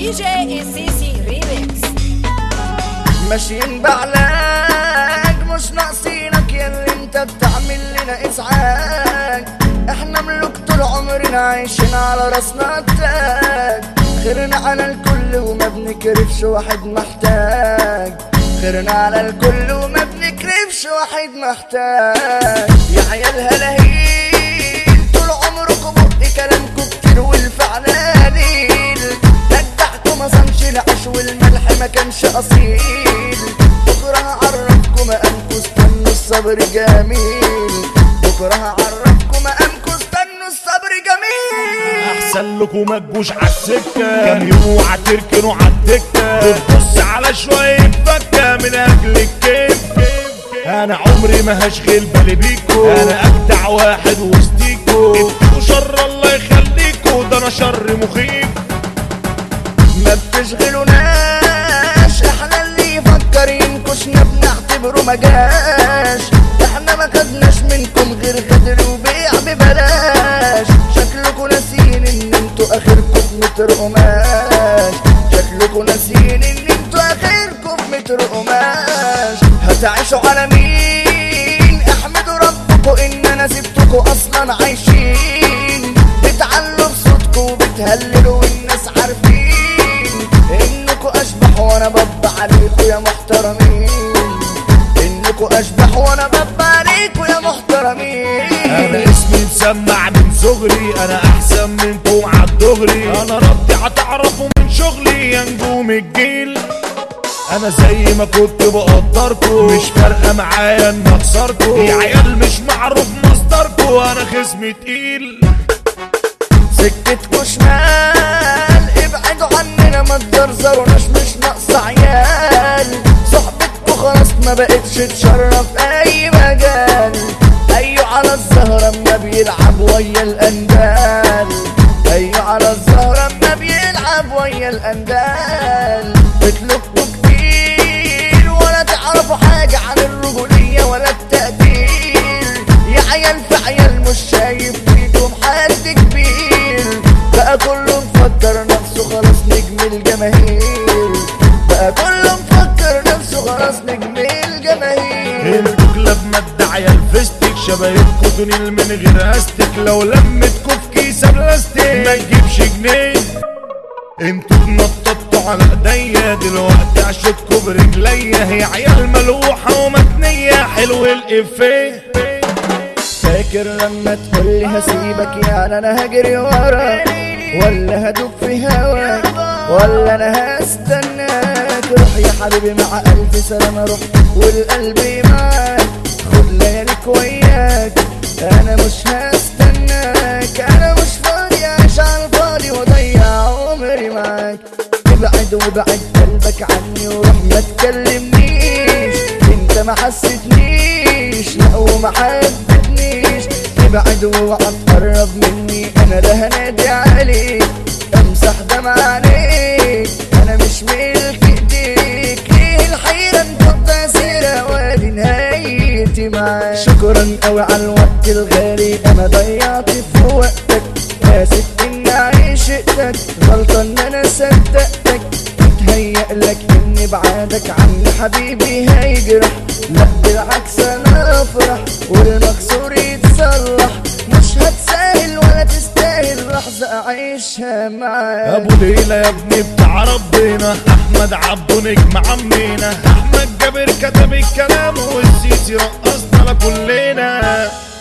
دي جي السيسي ريميكس ماشيين بعلاج مش ناقصينك يا اللي انت بتعمل لنا ازعاج احنا ملوك طول عمرنا عايشين على راسنا التاج خيرنا على الكل وما بنكرفش واحد محتاج خيرنا على الكل وما بنكرفش واحد محتاج يا عيال هلاهيل طول عمركم بق كلامكم كتير والفعل قليل نجحكم ما صنش العيش والملح ما كانش اصيل بكره هعرفكم مقامكم استنوا الصبر جميل بكره هعرفكم مقامكم استنوا الصبر جميل احسن لكم ما تجوش عالسكه كام يوم وهتركنوا عالدكه بتبص على شويه فكه من اجل الكيف انا عمري ما هشغل بالي بيكو انا اجدع واحد وسطيكو انتوا شر الله يخليكو ده انا شر مخيف ما بتشغلوناش احنا اللي يفكر ينكشنا بنعتبره ما جاش احنا ما خدناش منكم غير غدر وبيع ببلاش شكلكوا ناسيين ان انتوا اخركم في متر قماش شكلكوا ناسيين ان انتوا اخركم في متر قماش هتعيشوا على مين احمدوا ربكم ان انا سبتكوا اصلا عايشين بتعلوا بصوتكوا وبتهللوا والناس عارفين انكوا اشبح وانا بب عليكوا يا محترمين انكوا اشبح وانا بب عليكوا يا محترمين انا اسمي مسمع من صغري انا احسن منكم عالدغري انا ردي هتعرفوا من شغلي يا نجوم الجيل انا زي ما كنت بقدركم مش فارقه معايا ان اخسركم يا عيال مش معروف مصدركم انا خصمي تقيل سكتكوا شمال ابعدوا عننا ما تزرزروناش مش ناقصة عيال صحبتكوا خلاص ما بقتش تشرف اي مجال ايوه على الزهرة اما بيلعب ويا الاندال ايوه على الزهرة اما بيلعب ويا الاندال بتلفوا كتير ولا تعرفوا حاجة عن الرجولية ولا التقدير يا عيال في عيال مش شايف فيكم حد كبير بقى كله مفكر نفسه خلاص نجم الجماهير بقى كله مفكر نفسه خلاص نجم الجماهير انتوا كلاب مدعية الفستك شبايبكوا تونيل من غير استك لو لمتكوا في كيسة بلاستيك ما تجيبش جنيه انتوا اتنططوا على ايديا دلوقتي عشتكوا برجليا هي عيال ملوحة ومتنية حلو الافيه فاكر لما تقولي هسيبك يعني انا هجري وراك ولا هدوب في هواك ولا انا هستناك روح يا حبيبي مع الف سلامة روح والقلب معاك خد لياليك وياك انا مش هستناك انا مش فاضي اعيش على الفاضي واضيع عمري معاك ابعد وابعد قلبك عني وروح ما تكلمنيش انت ما حسيتنيش لا وما حبتنيش ابعد واوعى تقرب مني انا لا هنادي عليك امسح دمع عليك انا مش ملك ايديك ليه الحيرة انت سيرة وادي نهايتي معاك شكرا قوي على الوقت الغالي انا ضيعت في وقتك اسف اني عشقتك غلطان ان انا صدقتك متهيأ لك ان بعادك عني حبيبي هيجرح لا بالعكس انا افرح والمكسور يتصلح مش هتساهل ولا تستاهل لحظة اعيشها معاك ابو ليلى يا ابني بتاع ربنا احمد عبده نجم عمنا احمد جابر كتب الكلام والسيسي رقصنا كلنا